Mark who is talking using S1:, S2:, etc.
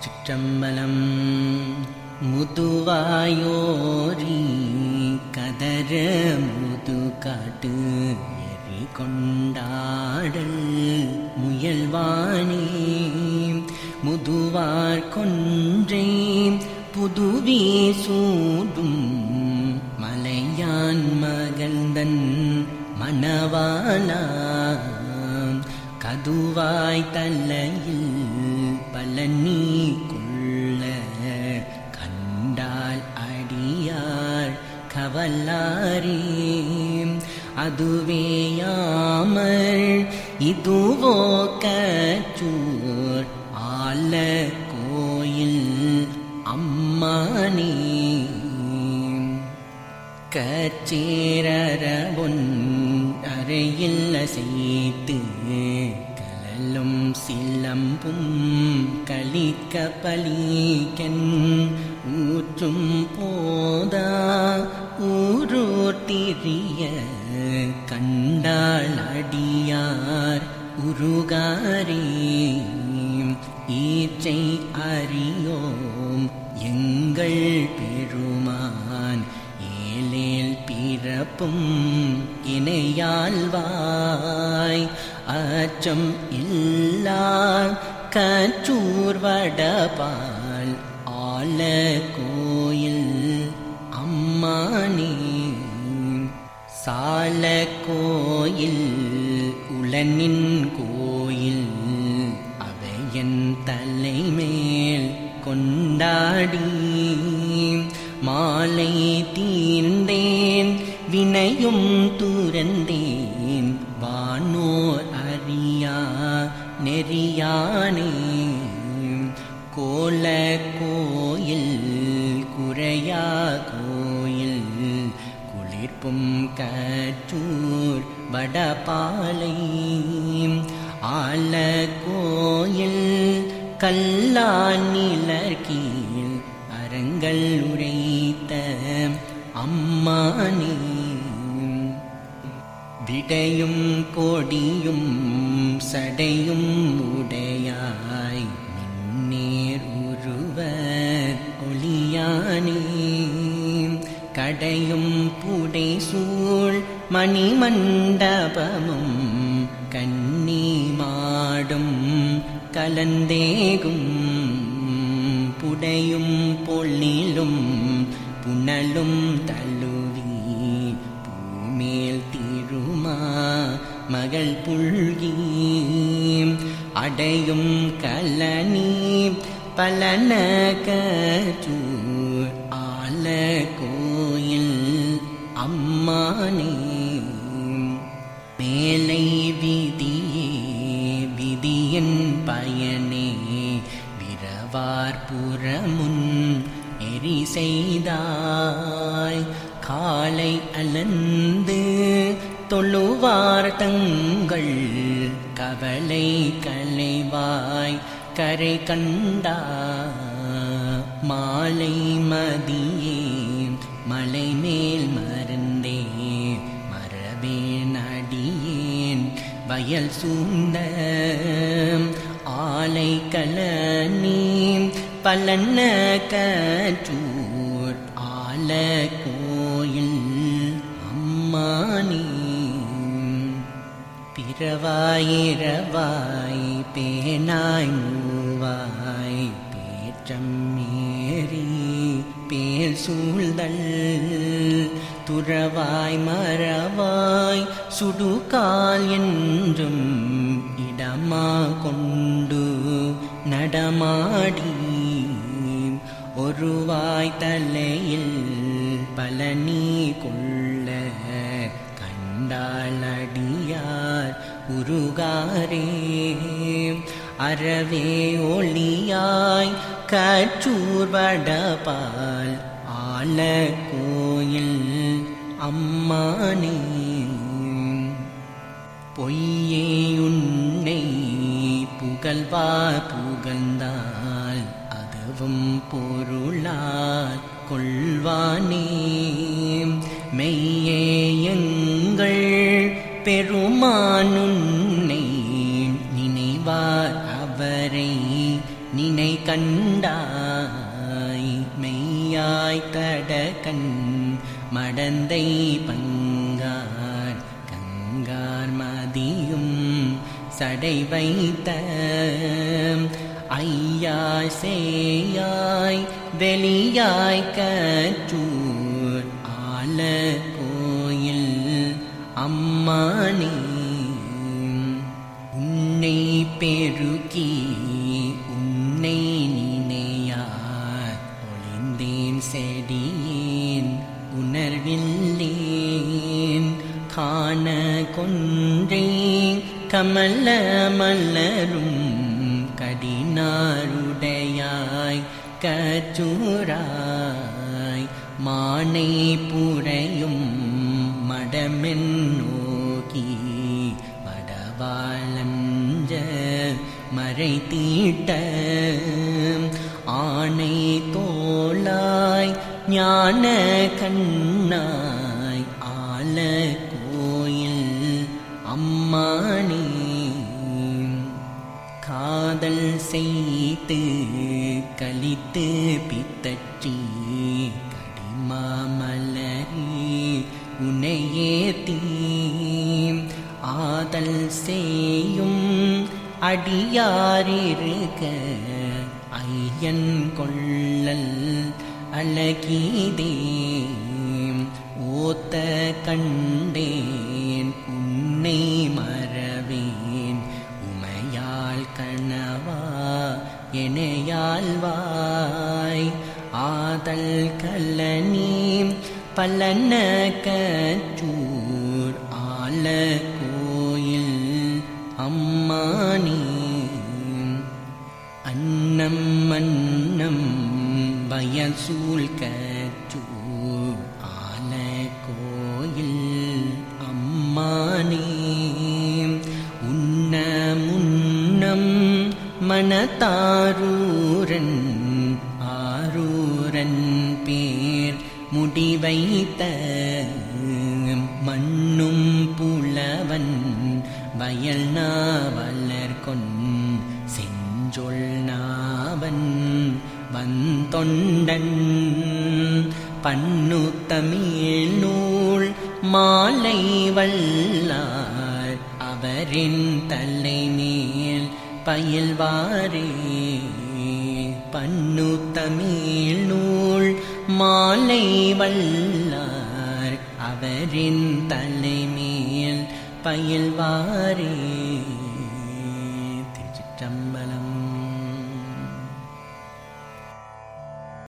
S1: திருச்சிற்றம்பலம் முதுவாயோரி கதற முது காட்டு எரி கொண்டாடல் முயல்வானே முதுவார் கொன்றை புதுவே சூடும் மலையான் மகள்தன் மணவாளா கதுவாய் தலையில் பழனி கொள்ள கண்டால் அடியார் கவல்லாரே அதுவேயாமல் இதுவோ கச்சூர் ஆல கோயில் அம்மானே கச்சேரரபொன் அறையில் அசைத்து கலலும் சிலம்பும் கலிக்க பலிக்கன் ஊற்றும் போதா ஊரூர் திரிய கண்டாள் அடியார் உருகாரே ஈச்சை அறியோம் எங்கள் பெருமான் ஏலேல் பிறப்பும் இணையாழ்வாய் அச்சம் இல்லா கச்சூர் வடபால் ஆல கோயில் அம்மானே சால கோயில் உளனின் கோயில் அவையன் தலைமேல் கொண்டாடி மாலை தீர்ந்தேன் வினையும் துறந்தேன் வானோர் அறியா நெறியானே கோல கோயில் குறையா கோயில் குளிர்ப்பும் கற்றூர் வடபாலை ஆல கோயில் கல்லாநிலர் கீழ் அரங்கள் உரைத்த அம்மானே விடையும் கொடியும் சடையும் உடையாய் மின்னேர் உருவர் ஒளியானே கடையும் புடை சூழ் மணிமண்டபமும் கன்னி மாடும் கலந்தேகும் புடையும் பொல்லிலும் புனலும் தழுவி பூமேல் திருமா மகள் புல்கி அடையும் கலனி பலன கச்சூர் ஆல கோயில் அம்மானே மேலை விதியே விதியின் பயனே விரவார் புறமுன் எரி செய்தாய் காலை அலந்து தொழுவார் தங்கள் கவலை கலைவாய் கரை கண்டா மாலை மதியே மலை மேல் மருந்தே மரவேன் அடியேன் வயல் சூழ்ந்த ஆலை கலனி பலன கற்றூர் ஆல கோயில் அம்மானே பிறவாயிரவாய் பேனாய் மூவாய் பேற்றம் மேறி பேர் சூழ்தல் துறவாய் மறவாய் சுடுகால் என்றும் இடமா கொண்டு நடமாடி ஒருவாய் தலையில் பழனி கொள்ள கண்டாளடியார் உருகாரே அறவே ஒளியாய் கற்றூர் வடபால் ஆல கோயில் அம்மானே பொய்யே உன்னை புகழ்வார் புகழ்ந்தால் அதுவும் பொருளார் கொள்வானே மெய்யே எங்கள் பெருமானுன்னை நினைவார் அவரை நினை கண்டாய் மெய்யாய் தடகன் மடந்தை பங்கார் கங்கார் மதியும் சடை வைத்த ஐயாய் சேயாய் வெளியாய் கற்றூர் ஆல கோயில் அம்மானே உன்னை பெருக்கி உன்னை நினையார் ஒளிந்தேன் செடியேன் உணர்வில்லேன் காண கொன்றே கமல மலரும் கடினாருடையாய் கச்சூராய் மானை புரையும் மடமென் நோக்கி வடவாளஞ்ச மறை தீட்ட ஆனை தோளாய் ஞான கண்ணாய் ஆல கோயில் அம்மானே காதல் செய்து கலித்து பித்தற்றி கடிமாமலரி உனையே தீ ஆதல் செய்யும் அடியாரிருக்க ஐயன் கொள்ளல் அழகிதே ஓத்த கண்டேன் உன்னை மறவேன் உமையால் கணவா எனையாழ்வாய் ஆதல் கல்லனி பலன கச்சூர் ஆல கோயில் அம்மானி அன்னம் மன்னம் பயசூல் கச்சூர் ஆல கோயில் அம்மானே உன்ன முன்னம் மனத்தாரூரன் ஆரூரன் பேர் முடிவைத்த மண்ணும் புலவன் வயல் நாவலர் கொன் செஞ்சொல் நாவன் வந்தொண்டன் பண்ணு தமிழ் நூல் மாலை வல்லார் அவரின் தலைமேல் பயில்வாரே பண்ணு தமிழ் நூல் மாலை வல்லார் அவரின் தலைமேல் பயில்வாரே